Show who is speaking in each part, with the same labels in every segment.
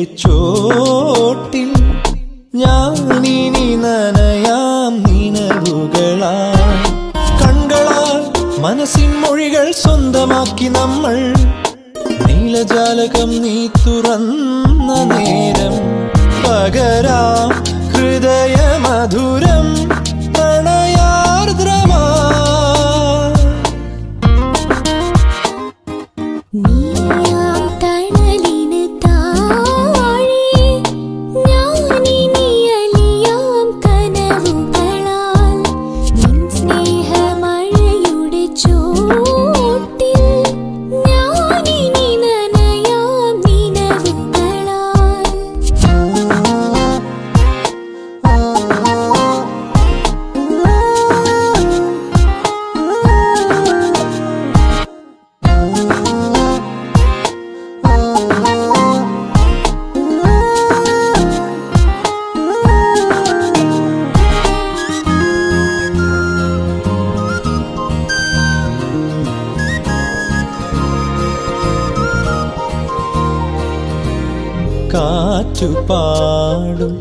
Speaker 1: ചോട്ടിൽ ഞാനിനി നനയാം നിനവുകളാൽ കണ്ണുകളാൽ മനസ്സിൻ മൊഴികൾ സ്വന്തമാക്കി നമ്മൾ നീലജാലകം നീ തുറന്ന നേരം പകരാം ഹൃദയ മധുരം പ്രണയാർദ്രമാ
Speaker 2: നീയാം തണലിന് താഴെ ഞാനിനി അലിയാം കനവുകളാൽ നിൻ സ്നേഹമഴയുടെ ചോട്ടിൽ ഞാനിനി നനയാം നിനവുകളാൽ
Speaker 1: കാറ്റുപാടും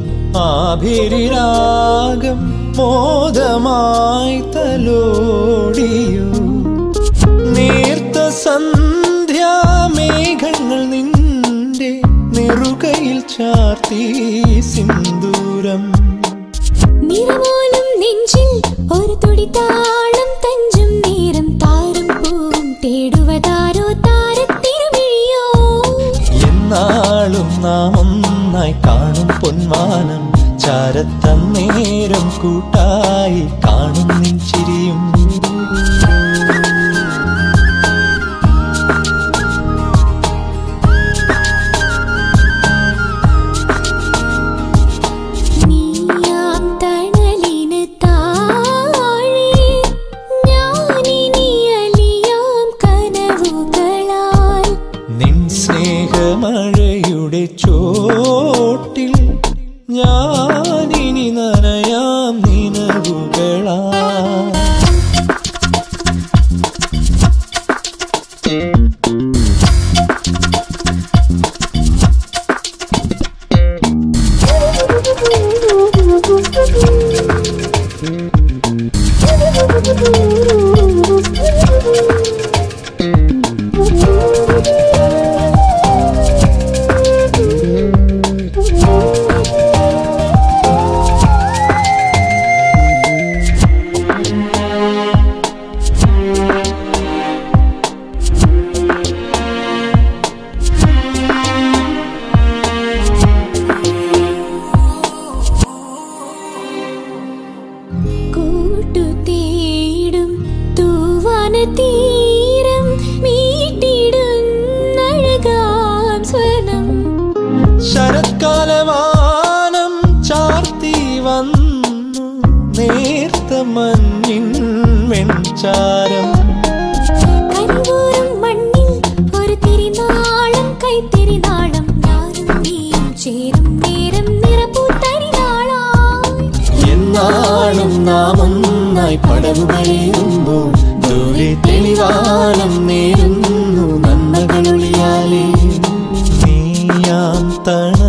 Speaker 1: ആഭിരാഗം മോദമായി തലോടിയു നേർത്ത സന്ധ്യാമേഘങ്ങൾ നിന്റെ നെറുകയിൽ ചാർത്തി സിന്ദൂരം
Speaker 2: നിറമോലും നെഞ്ചിൽ ഒരു തുടി താളം തഞ്ചും നേരം താരം പൂവും തേടുവതാരോ താരത്തിരുമിഴിയോ
Speaker 1: എന്നാളും നാം ഒന്നായി കാണും പൊന്മാനം ചാരത്തന്നേരം കൂട്ടായി കാണും നിൻ ചിരിയും
Speaker 2: നീയാം തണലിന് താഴെ ഞാനിനി അലിയാം കനവുകളാൽ
Speaker 1: നിൻ സ്നേഹമഴയുടെ ചോട്ടിൽ ഞാനിനി നനയാം നിനവുകളാ
Speaker 2: കൂട്ടു തേടും തൂവാന തീരം മീട്ടിടുന്നഴകാം സ്വനം
Speaker 1: ശരത്കാലവാനം ചാർത്തി വന്നു നേർത്ത മഞ്ഞിൻ വെൺചാരം
Speaker 2: കരിവൂറും മണ്ണിൽ ഒരു തിരിനാളം കൈത്തിരിനാളം ഞാനും നീയും ചേരും നേരം നിറപ്പൂത്തരിനാളായി
Speaker 1: എന്നാളും നാം ഒന്നായി പടവുകളേറുമ്പോൾ ദൂരെ തെളിവാനം നേരുന്നു നന്മകളൊളിയാലേ നീയാം തണ